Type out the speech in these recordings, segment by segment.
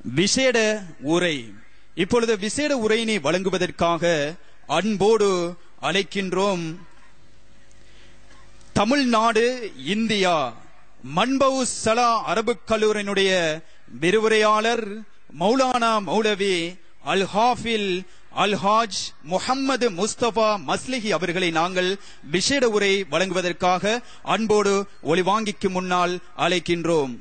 விசேட உரை இப்பொழுது விசேட உரையினை வழங்குவதற்காக அன்போடு அழைக்கின்றோம் தமிழ்நாடு இந்தியா மன்பவு சலா அரபு கல்லூரியினுடைய விரிவுரையாளர் மௌலானா மௌலவி அல் ஹாஃபில் அல் ஹாஜ் முஹம்மது முஸ்தபா மஸ்லிஹி அவர்களை நாங்கள் விசேட உரை வழங்குவதற்காக அன்போடு ஒளிவாங்கிக்கு முன்னால் அழைக்கின்றோம்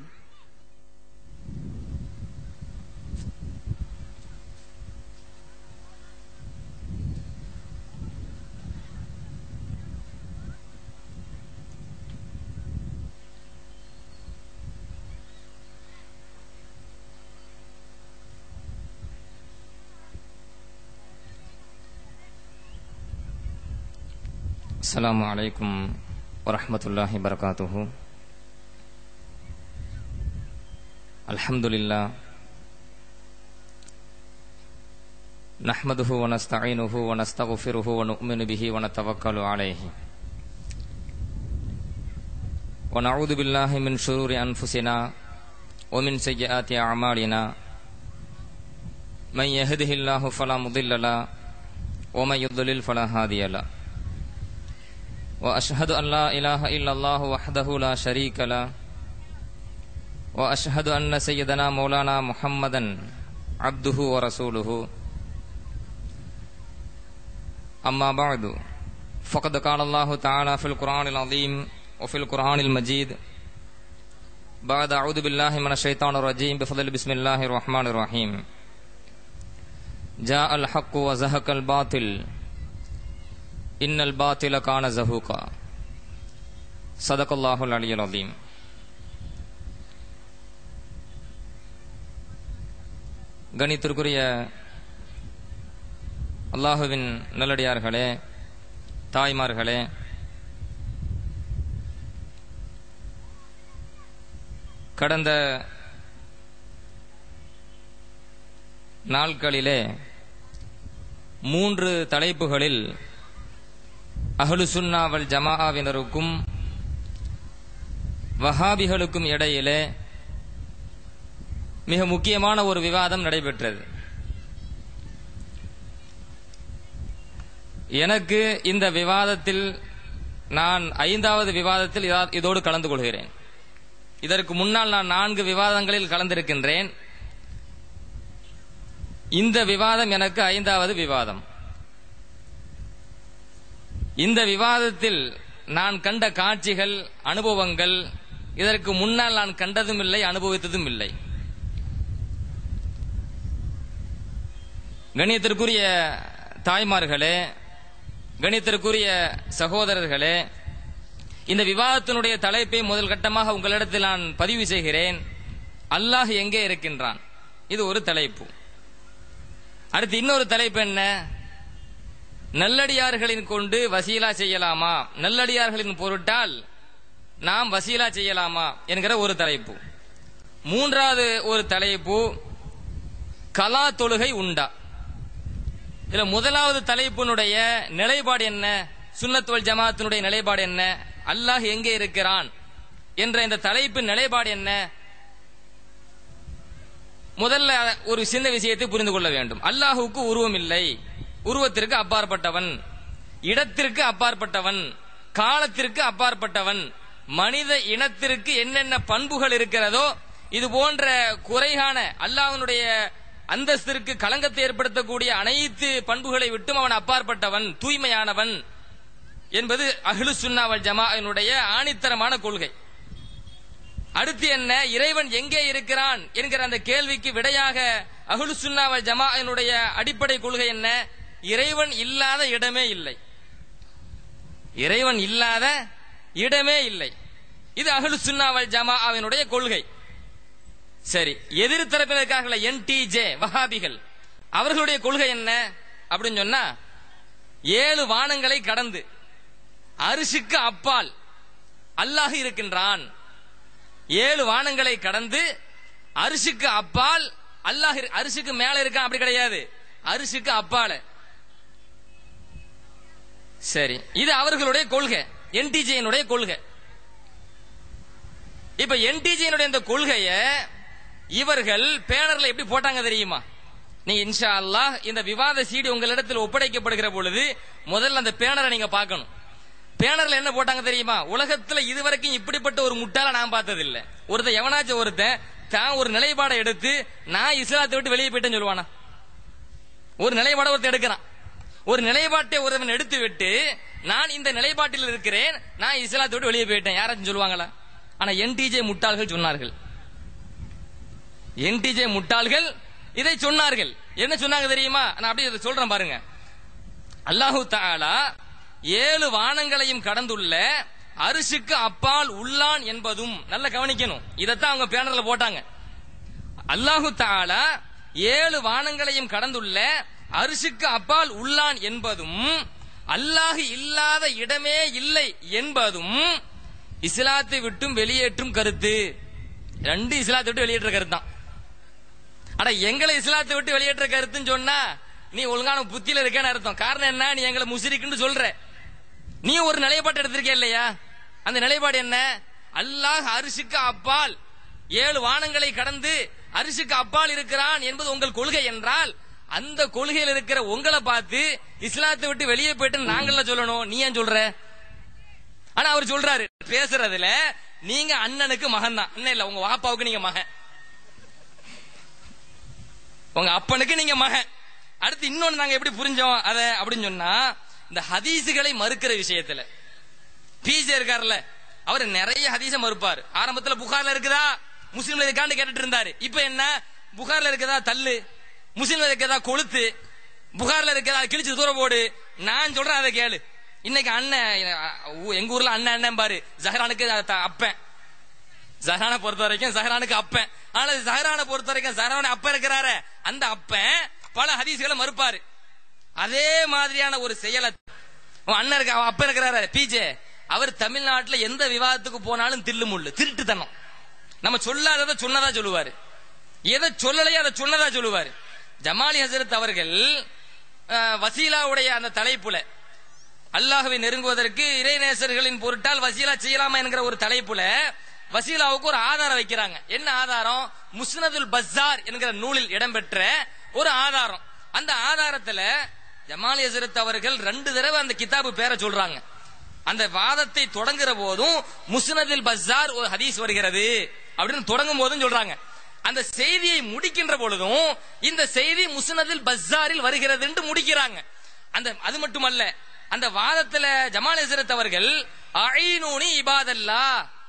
السلام عليكم ورحمة الله وبركاته الحمد لله نحمده ونستعينه ونستغفره ونؤمن به ونتوكل عليه ونعوذ بالله من شرور أنفسنا ومن سيئات أعمالنا من يهده الله فلا مضل له ومن يضلل فلا هادي له واشهد ان لا اله الا الله وحده لا شريك له واشهد ان سيدنا مولانا محمدا عبده ورسوله اما بعد فقد قال الله تعالى في القران العظيم وفي القران المجيد بعد اعوذ بالله من الشيطان الرجيم بفضل بسم الله الرحمن الرحيم جاء الحق وزهق الباطل إن الباطل كان زهوقا صدق الله العلي العظيم கணித்திற்குரிய அல்லாஹுவின் நல்லடியார்களே தாய்மார்களே கடந்த நாட்களிலே மூன்று தலைப்புகளில் அஹ்லு சுன்னாவல் ஜமாஆவினருக்கும் வஹாபிகளுக்கும் இடையிலே மிக முக்கியமான ஒரு விவாதம் நடைபெற்றது எனக்கு இந்த விவாதத்தில் நான் ஐந்தாவது விவாதத்தில் இதா- இதோடு கலந்து கொள்கிறேன் இதற்கு முன்னால் நான் நான்கு விவாதங்களில் கலந்திருக்கின்றேன் இந்த விவாதம் எனக்கு ஐந்தாவது விவாதம் இந்த விவாதத்தில் நான் கண்ட காட்சிகள் அனுபவங்கள் இதற்கு முன்னால் நான் கண்டதும் இல்லை அனுபவித்ததும் இல்லை கணியத்திற்குரிய தாய்மார்களே கணியத்திற்குரிய சகோதரர்களே இந்த விவாதத்தினுடைய தலைப்பை முதல் கட்டமாக உங்களிடத்தில் நான் பதிவு செய்கிறேன் அல்லாஹ் எங்கே இருக்கின்றான் இது ஒரு தலைப்பு அடுத்து இன்னொரு தலைப்பு என்ன நல்லடியார்களின் கொண்டு வசீலா செய்யலாமா நல்லடியார்களின் பொருட்டால் நாம் வசீலா செய்யலாமா என்கிற ஒரு தலைப்பு மூன்றாவது ஒரு தலைப்பு கலா தொழுகை உண்டா இதுல முதலாவது தலைப்பினுடைய நிலைப்பாடு என்ன சுன்னத்துவல் ஜமாத்தினுடைய நிலைப்பாடு என்ன அல்லாஹ் எங்கே இருக்கிறான் என்ற இந்த தலைப்பின் நிலைப்பாடு என்ன முதல்ல ஒரு சின்ன விஷயத்தை புரிந்து கொள்ள வேண்டும் அல்லாஹுக்கு உருவம் இல்லை உருவத்திற்கு அப்பாற்பட்டவன் இடத்திற்கு அப்பாற்பட்டவன் காலத்திற்கு அப்பாற்பட்டவன் மனித இனத்திற்கு என்னென்ன பண்புகள் இருக்கிறதோ இது போன்ற குறைகான அல்லாஹ்வினுடைய அந்தஸ்திற்கு களங்கத்தை ஏற்படுத்தக்கூடிய அனைத்து பண்புகளை விட்டும் அவன் அப்பாற்பட்டவன் தூய்மையானவன் என்பது அஹ்லு சுன்னாவல் ஜமாவினுடைய ஆணித்தரமான கொள்கை அடுத்து என்ன இறைவன் எங்கே இருக்கிறான் என்கிற அந்த கேள்விக்கு விடையாக அஹ்லு சுன்னாவல் ஜமாவினுடைய அடிப்படை கொள்கை என்ன இறைவன் இல்லாத இடமே இல்லை இறைவன் இல்லாத இடமே இல்லை இது அஹ்லு சுன்னாவல் ஜமாவினுடைய கொள்கை சரி எதிர் தரப்பில் இருக்கார்கள என்டிஜே வஹாபிகள் அவர்களுடைய கொள்கை என்ன அப்படின்னு சொன்னா ஏழு வானங்களை கடந்து அரிசிக்கு அப்பால் அல்லாஹ் இருக்கின்றான் ஏழு வானங்களை கடந்து அரிசிக்கு அப்பால் அல்லாஹ் இரு- அரிசிக்கு மேல இருக்கான் அப்படி கிடையாது அரிசிக்கு அப்பால சரி இது அவர்களுடைய கொள்கை என்டிஜேனுடைய கொள்கை இப்ப என்டிஜேனுடைய இந்த கொள்கைய இவர்கள் பேனர்ல எப்படி போட்டாங்க தெரியுமா நீ இன்ஷா அல்லாஹ் இந்த விவாத சீடி உங்களிடத்தில் ஒப்படைக்கப்படுகிற பொழுது முதல்ல அந்த பேனரை நீங்க பார்க்கணும் பேனர்ல என்ன போட்டாங்க தெரியுமா உலகத்துல இதுவரைக்கும் இப்படிப்பட்ட ஒரு முட்டாள நான் பார்த்தது இல்ல ஒருத்தன் எவனாச்சும் ஒருத்தன் தான் ஒரு நிலைப்பாடை எடுத்து நான் இஸ்லாத்தை விட்டு வெளியே போயிட்டேன்னு சொல்லுவானா ஒரு நிலைப்பாடை ஒருத்தன் எடுக்கிறான் ஒரு நிலைப்பாட்டை ஒருவன் எடுத்து விட்டு நான் இந்த நிலைப்பாட்டில் இருக்கிறேன் நான் இஸ்லாத்தை விட்டு வெளியே போயிட்டேன் யாராச்சும் சொல்லுவாங்களா ஆனா என்டிஜே முட்டாள்கள் சொன்னார்கள் என்டிஜே முட்டாள்கள் இதை சொன்னார்கள் என்ன சொன்னாங்க தெரியுமா நான் அப்படியே இதை சொல்றேன் பாருங்க அல்லாஹு தாலா ஏழு வானங்களையும் கடந்துள்ள அரிசுக்கு அப்பால் உள்ளான் என்பதும் நல்ல கவனிக்கணும் இதைத்தான் அவங்க பேனர்ல போட்டாங்க அல்லாஹு தாலா ஏழு வானங்களையும் கடந்துள்ள அரிசுக்கு அப்பால் உள்ளான் என்பதும் அல்லாஹ் இல்லாத இடமே இல்லை என்பதும் இஸ்லாத்தை விட்டும் வெளியேற்றும் கருத்து ரெண்டு இஸ்லாத்தை விட்டு வெளியேற்ற கருத்து தான் அட எங்களை இஸ்லாத்தை விட்டு வெளியேற்ற கருத்துன்னு சொன்னா நீ ஒழுங்கான புத்தியில இருக்கேன்னு அர்த்தம் காரணம் என்ன நீ எங்களை முசிரிக்குன்னு சொல்ற நீ ஒரு நிலைப்பாடு எடுத்திருக்க இல்லையா அந்த நிலைப்பாடு என்ன அல்லாஹ் அரிசுக்கு அப்பால் ஏழு வானங்களை கடந்து அரிசுக்கு அப்பால் இருக்கிறான் என்பது உங்கள் கொள்கை என்றால் அந்த கொள்கையில் இருக்கிற உங்களை பார்த்து இஸ்லாத்தை விட்டு வெளியே போயிட்டு நாங்கள சொல்லணும் நீ ஏன் சொல்ற ஆனா அவர் சொல்றாரு பேசுறதுல நீங்க அண்ணனுக்கு மகன் தான் அண்ணன் இல்ல உங்க வாப்பாவுக்கு நீங்க மகன் உங்க அப்பனுக்கு நீங்க மகன் அடுத்து இன்னொன்னு நாங்க எப்படி புரிஞ்சோம் அத அப்படின்னு சொன்னா இந்த ஹதீசுகளை மறுக்கிற விஷயத்துல பிஜே இருக்காருல்ல அவர் நிறைய ஹதீஸ மறுப்பார் ஆரம்பத்துல புகார்ல இருக்குதா முஸ்லீம்ல இருக்கான்னு கேட்டுட்டு இருந்தாரு இப்ப என்ன புகார்ல இருக்குதா தள்ளு முஸ்லீம்ல இருக்கதா கொளுத்து புகார்ல இருக்கதா கிழிச்சு தூர போடு நான் சொல்றேன் அதை கேளு இன்னைக்கு அண்ணன் எங்க ஊர்ல அண்ணன் அண்ணன் பாரு ஜஹரானுக்கு த- அப்பன் ஜஹரானை பொறுத்த வரைக்கும் ஜஹரானுக்கு அப்பன் ஆனா ஜஹரானை பொறுத்த வரைக்கும் ஜஹரான அப்ப இருக்கிறாரு அந்த அப்பன் பல ஹதீஸ்களை மறுப்பாரு அதே மாதிரியான ஒரு செயலை உன் அண்ணன் இருக்க அவன் அப்ப இருக்கிறாரு பிஜே அவர் தமிழ்நாட்டுல எந்த விவாதத்துக்கு போனாலும் தில்லு முள்ளு திருட்டுத்தனம் நம்ம சொல்லாததை சொன்னதா சொல்லுவாரு எதை சொல்லலையோ அதை சொன்னதா சொல்லுவாரு ஜமாலி ஹசரத் அவர்கள் அஹ், வசீலாவுடைய அந்த தலைப்புல அல்லாஹ்வை நெருங்குவதற்கு இறைநேசர்களின் பொருட்டால் வசீலா செய்யலாமா என்கிற ஒரு தலைப்புல வசீலாவுக்கு ஒரு ஆதாரம் வைக்கிறாங்க என்ன ஆதாரம் முஸ்னதுல் பஸ்ஸார் என்கிற நூலில் இடம்பெற்ற ஒரு ஆதாரம் அந்த ஆதாரத்துல ஜமாலி ஹசரத் அவர்கள் ரெண்டு தடவை அந்த கிதாபு பேரை சொல்றாங்க அந்த வாதத்தை தொடங்குற போதும் முஸ்னதில் பஸ்ஸார் ஒரு ஹதீஸ் வருகிறது அப்படின்னு தொடங்கும் போதும் சொல்றாங்க அந்த செய்தியை முடிக்கின்ற பொழுதும் இந்த செய்தி முஸ்னதில் பஸ்ஸாரில் வருகிறது என்று முடிக்கிறாங்க அந்த அது மட்டுமல்ல அந்த வாதத்துல ஜமால் ஹசரத் அவர்கள் அஈனூனி இபாதல்லா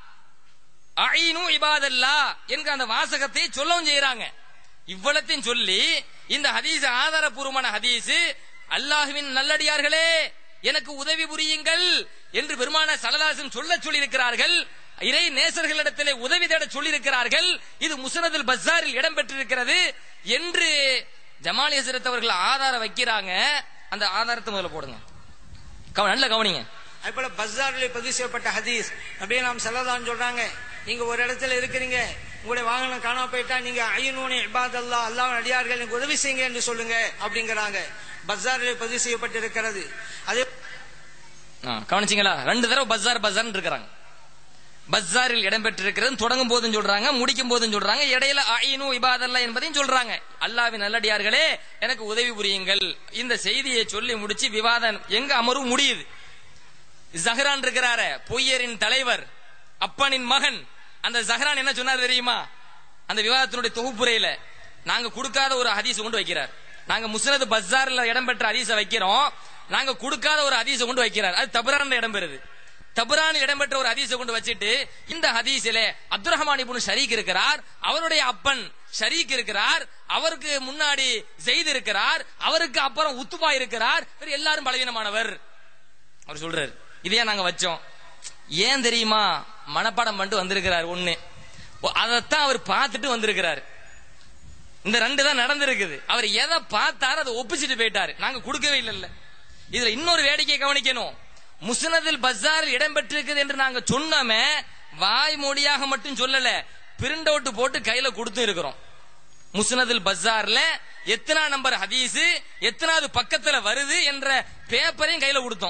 அஈனு இபாதல்லா என்கிற அந்த வாசகத்தை சொல்லவும் செய்யறாங்க இவ்வளத்தையும் சொல்லி இந்த ஹதீஸ் ஆதாரபூர்வமான ஹதீஸ் அல்லாஹுவின் நல்லடியார்களே எனக்கு உதவி புரியுங்கள் என்று பெருமான சலதாசன் சொல்ல சொல்லியிருக்கிறார்கள் இறை நேசர்களிடத்திலே உதவி தேட சொல்லியிருக்கிறார்கள் இது முசனதுல் பஸ்ஸாரில் இடம்பெற்றிருக்கிறது என்று ஜமாலி ஹசரத் அவர்கள் ஆதாரம் வைக்கிறாங்க அந்த ஆதாரத்தை முதல்ல போடுங்க கவ- நல்ல கவனிங்க அதுபோல பஸ்ஸாரில் பதிவு செய்யப்பட்ட ஹதீஸ் அப்படியே நாம் செல்லலாம்னு சொல்றாங்க நீங்க ஒரு இடத்துல இருக்கிறீங்க உங்களுடைய வாகனம் காணாம போயிட்டா நீங்க ஐயனூனி இபாத் அல்லா அல்லாஹ் அடியார்கள் எனக்கு உதவி செய்யுங்க என்று சொல்லுங்க அப்படிங்கிறாங்க பஸ்ஸாரில் பதிவு செய்யப்பட்டிருக்கிறது அதே ஆ, கவனிச்சீங்களா ரெண்டு தடவை பஸ்ஸார் பஸ்ஸார் இருக்கிறாங்க பஸ்ஸாரில் இடம்பெற்றிருக்கிறது தொடங்கும் போதும் சொல்றாங்க முடிக்கும் போதும் சொல்றாங்க இடையில ஆயினு இபாதல்லா என்பதையும் சொல்றாங்க அல்லாவின் நல்லடியார்களே எனக்கு உதவி புரியுங்கள் இந்த செய்தியை சொல்லி முடிச்சு விவாதம் எங்க அமர்வு முடியுது ஜஹரான் இருக்கிறார பொய்யரின் தலைவர் அப்பனின் மகன் அந்த ஜஹரான் என்ன சொன்னார் தெரியுமா அந்த விவாதத்தினுடைய தொகுப்புரையில நாங்க கொடுக்காத ஒரு ஹதீஸ் கொண்டு வைக்கிறார் நாங்க முஸ்னது பஸ்ஸார்ல இடம்பெற்ற ஹதீஸ வைக்கிறோம் நாங்க கொடுக்காத ஒரு ஹதீஸ கொண்டு வைக்கிறார் அது தபரான்ல இடம்பெறுது தபரானில் இடம்பெற்ற ஒரு ஹதீஸை கொண்டு வச்சுட்டு இந்த ஹதீஸிலே அப்துல் ரஹ்மான் இப்னு ஷரீக் இருக்கிறார் அவருடைய அப்பன் ஷரீக் இருக்கிறார் அவருக்கு முன்னாடி ஜெயித் இருக்கிறார் அவருக்கு அப்புறம் உத்துபா இருக்கிறார் இவர் எல்லாரும் பலவீனமானவர் அவர் சொல்றாரு இதையே நாங்க வச்சோம் ஏன் தெரியுமா மனப்பாடம் பண்ணிட்டு வந்திருக்கிறார் ஒண்ணு ஒ- அதைத்தான் அவர் பார்த்துட்டு வந்திருக்கிறார் இந்த ரெண்டு தான் நடந்திருக்குது அவர் எதை பார்த்தாரு அதை ஒப்பிச்சுட்டு போயிட்டாரு நாங்க கொடுக்கவே இல்லைல்ல இதுல இன்னொரு வேடிக்கை கவனிக்கணும் முஸ்னதில் பஸ்ஸாரில் இடம்பெற்றிருக்குது என்று நாங்க சொன்னோமே வாய் மொழியாக மட்டும் சொல்லல பிரிண்ட் அவுட் போட்டு கையில கொடுத்து இருக்கிறோம் முஸ்னதில் பஸ்ஸார்ல எத்தனா நம்பர் ஹதீஸ் எத்தனாவது பக்கத்துல வருது என்ற பேப்பரையும் கையில கொடுத்தோம்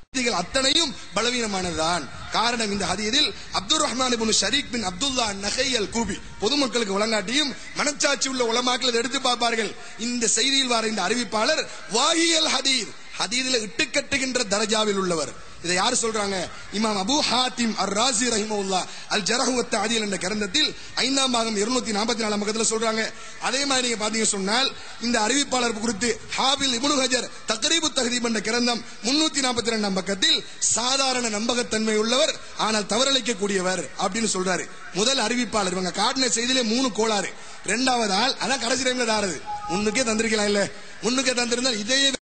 செய்திகள் அத்தனையும் பலவீனமானதுதான் காரணம் இந்த ஹதீதில் அப்துல் ரஹ்மான் இப்னு ஷரீக் பின் அப்துல்லா நகை அல் கூபி பொதுமக்களுக்கு வழங்காட்டியும் மனச்சாட்சி உள்ள உலமாக்கள் இதை எடுத்து பார்ப்பார்கள் இந்த செய்தியில் வர இந்த அறிவிப்பாளர் வாஹியல் ஹதீர் ஹதீதில் இட்டுக்கட்டுகின்ற தரஜாவில் உள்ளவர் இதை யார் சொல்றாங்க இமாம் அபு ஹாத்திம் அர் ராசி ரஹிமவுல்லா அல் ஜரஹுவத் அதில் என்ற கிரந்தத்தில் ஐந்தாம் பாகம் இருநூத்தி நாற்பத்தி நாலாம் பக்கத்துல சொல்றாங்க அதே மாதிரி நீங்க பாத்தீங்க சொன்னால் இந்த அறிவிப்பாளர் குறித்து ஹாபில் இப்னு ஹஜர் தக்ரீபு தஹதீப் என்ற கிரந்தம் முன்னூத்தி நாற்பத்தி ரெண்டாம் பக்கத்தில் சாதாரண நம்பகத்தன்மை உள்ளவர் ஆனால் தவறளிக்கக்கூடியவர் அப்படின்னு சொல்றாரு முதல் அறிவிப்பாளர் இவங்க காட்டின செய்தியிலே மூணு கோளாறு ரெண்டாவது ஆள் அதான் கடைசி டைம்ல தாருது முன்னுக்கே தந்திருக்கலாம் இல்ல முன்னுக்கே தந்திருந்தால் இதையே